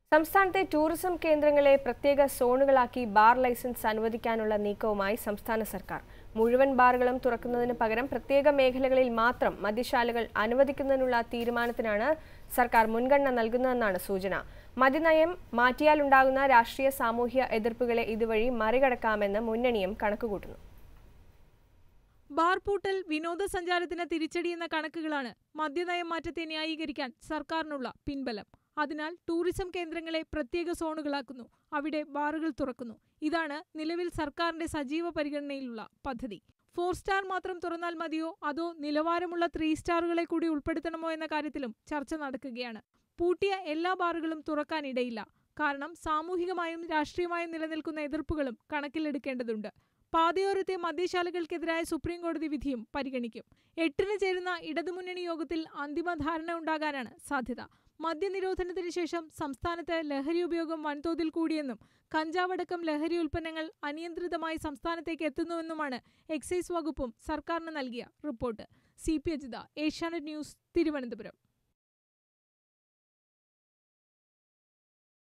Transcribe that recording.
സംസ്ഥാനത്തെ ടൂറിസം കേന്ദ്രങ്ങളെ പ്രത്യേക സോണുകളാക്കി ബാർ ലൈസൻസ് അനുവദിക്കാനുള്ള നീക്കവുമായി സംസ്ഥാന സർക്കാർ മുഴുവൻ ബാറുകളും തുറക്കുന്നതിന് പകരം പ്രത്യേക മേഖലകളിൽ മാത്രം മദ്യശാലകൾ അനുവദിക്കുന്നതിനുള്ള തീരുമാനത്തിനാണ് സർക്കാർ മുൻഗണന നൽകുന്നതെന്നാണ് സൂചന മദ്യനയം മാറ്റിയാലുണ്ടാകുന്ന രാഷ്ട്രീയ സാമൂഹ്യ എതിർപ്പുകളെ ഇതുവഴി മറികടക്കാമെന്ന് മുന്നണിയും കണക്കുകൂട്ടുന്നു ബാർ പൂട്ടൽ വിനോദസഞ്ചാരത്തിന് തിരിച്ചടിയെന്ന കണക്കുകളാണ് മദ്യനയം മാറ്റത്തെ ന്യായീകരിക്കാൻ സർക്കാരിനുള്ള പിൻബലം അതിനാൽ ടൂറിസം കേന്ദ്രങ്ങളെ പ്രത്യേക സോണുകളാക്കുന്നു അവിടെ ബാറുകൾ തുറക്കുന്നു ഇതാണ് നിലവിൽ സർക്കാരിന്റെ സജീവ പരിഗണനയിലുള്ള പദ്ധതി ഫോർ സ്റ്റാർ മാത്രം തുറന്നാൽ മതിയോ അതോ നിലവാരമുള്ള ത്രീ സ്റ്റാറുകളെ കൂടി ഉൾപ്പെടുത്തണമോ എന്ന കാര്യത്തിലും ചർച്ച നടക്കുകയാണ് പൂട്ടിയ എല്ലാ ബാറുകളും തുറക്കാനിടയില്ല കാരണം സാമൂഹികമായും രാഷ്ട്രീയമായും നിലനിൽക്കുന്ന എതിർപ്പുകളും കണക്കിലെടുക്കേണ്ടതുണ്ട് പാതയോരത്തെ മദ്യശാലകൾക്കെതിരായ സുപ്രീം കോടതി വിധിയും പരിഗണിക്കും എട്ടിന് ചേരുന്ന ഇടതുമുന്നണി യോഗത്തിൽ അന്തിമ ധാരണ ഉണ്ടാകാനാണ് സാധ്യത മദ്യനിരോധനത്തിന് ശേഷം സംസ്ഥാനത്ത് ലഹരി ഉപയോഗം വൻതോതിൽ കൂടിയെന്നും കഞ്ചാവടക്കം ലഹരി ഉൽപ്പന്നങ്ങൾ അനിയന്ത്രിതമായി സംസ്ഥാനത്തേക്ക് എത്തുന്നുവെന്നുമാണ് എക്സൈസ് വകുപ്പും സർക്കാരിന് നൽകിയ report C P Ajitha Asianet news Thiruvananthapuram